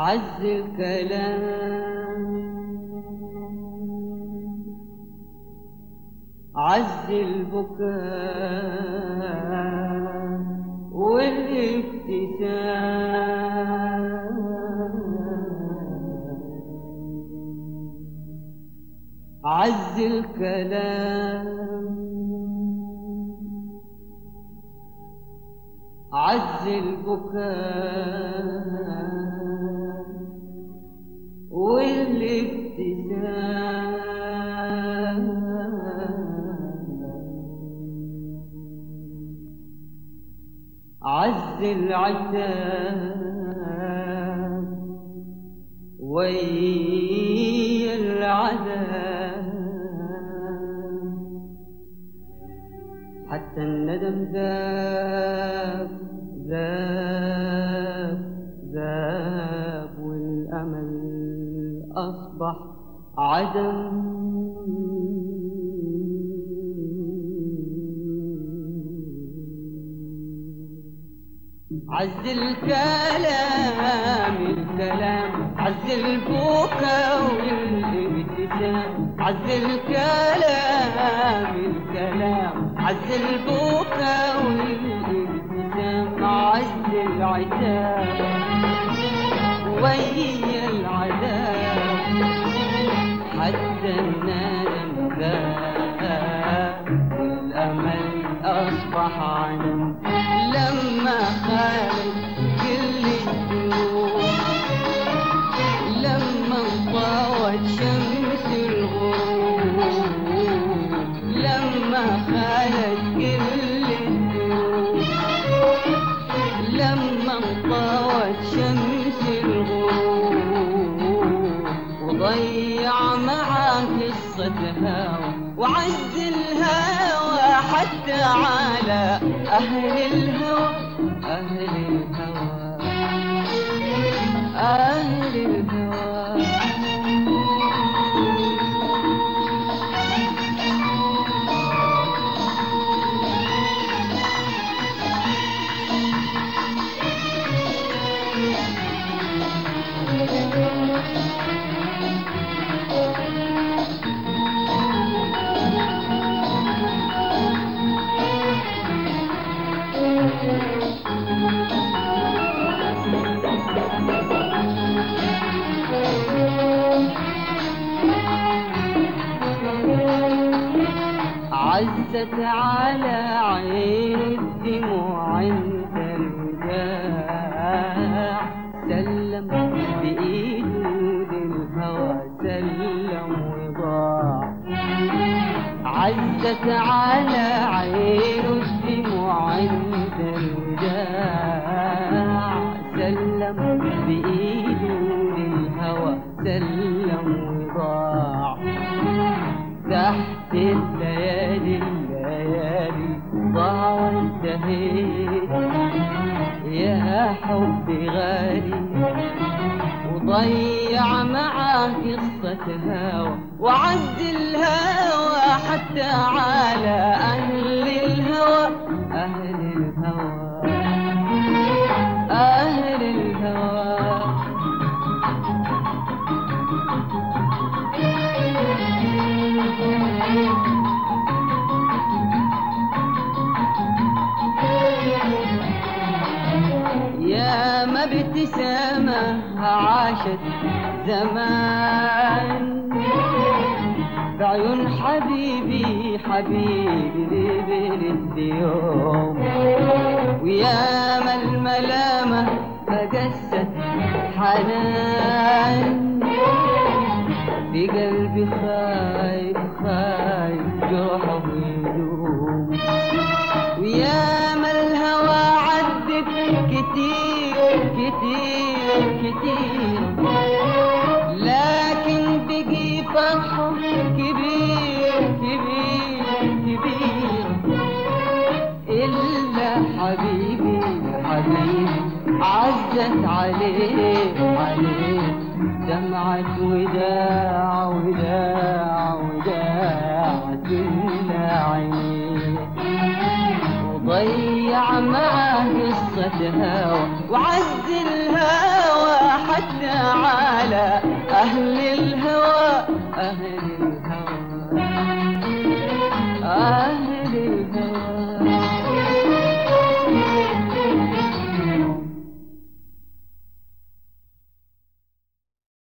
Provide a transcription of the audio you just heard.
عز الكلام عز البكاء والابتسام عز الكلام عز البكاء والابتسام عز العتاب ويا العذاب حتى الندم ذاب ذاب ذاب والأمل أصبح عدم عز الكلام الكلام عز البكاء والابتسام عز الكلام الكلام عز البكاء والابتسام عز العتاب ويا العذاب حتى الندم ذاب والامل اصبح علم لما خالد كل الدروب لما انطوت شمس الغروب لما خالد كل الدروب لما انطوت شمس الغروب وضيع معاه قصة هوى وعز الهوى حتى على أهل الهوى أهل الهوى أهل الهوى عزت على عين الدموع عند الوداع سلم بإيده للهوى سلم وضاع عزت على عين الدموع عند الوداع سلم بإيده للهوى سلم وضاع تحت الليالي الليالي ضاع وانتهيت يا حبي غالي وضيع معاه قصة هوى وعز الهوى حتى على أهل الهوى أهل الهوى أهل الهوى يا ما ابتسامة عاشت زمان بعيون حبيبي حبيبي لبلد يوم ويا ما الملامة فجست حنان في قلبي خايف خايف جرحه يدوم ويا ما الهوى عدت كتير كتير كتير لكن بقي فرحه كبير كبير كبير إلا حبيبي حبيبي عزت عليه عليه دمعة وداع وداع وداع تملى عينيه وضيع معاه قصة هوى وعز الهوى حتى على أهل الهوى أهل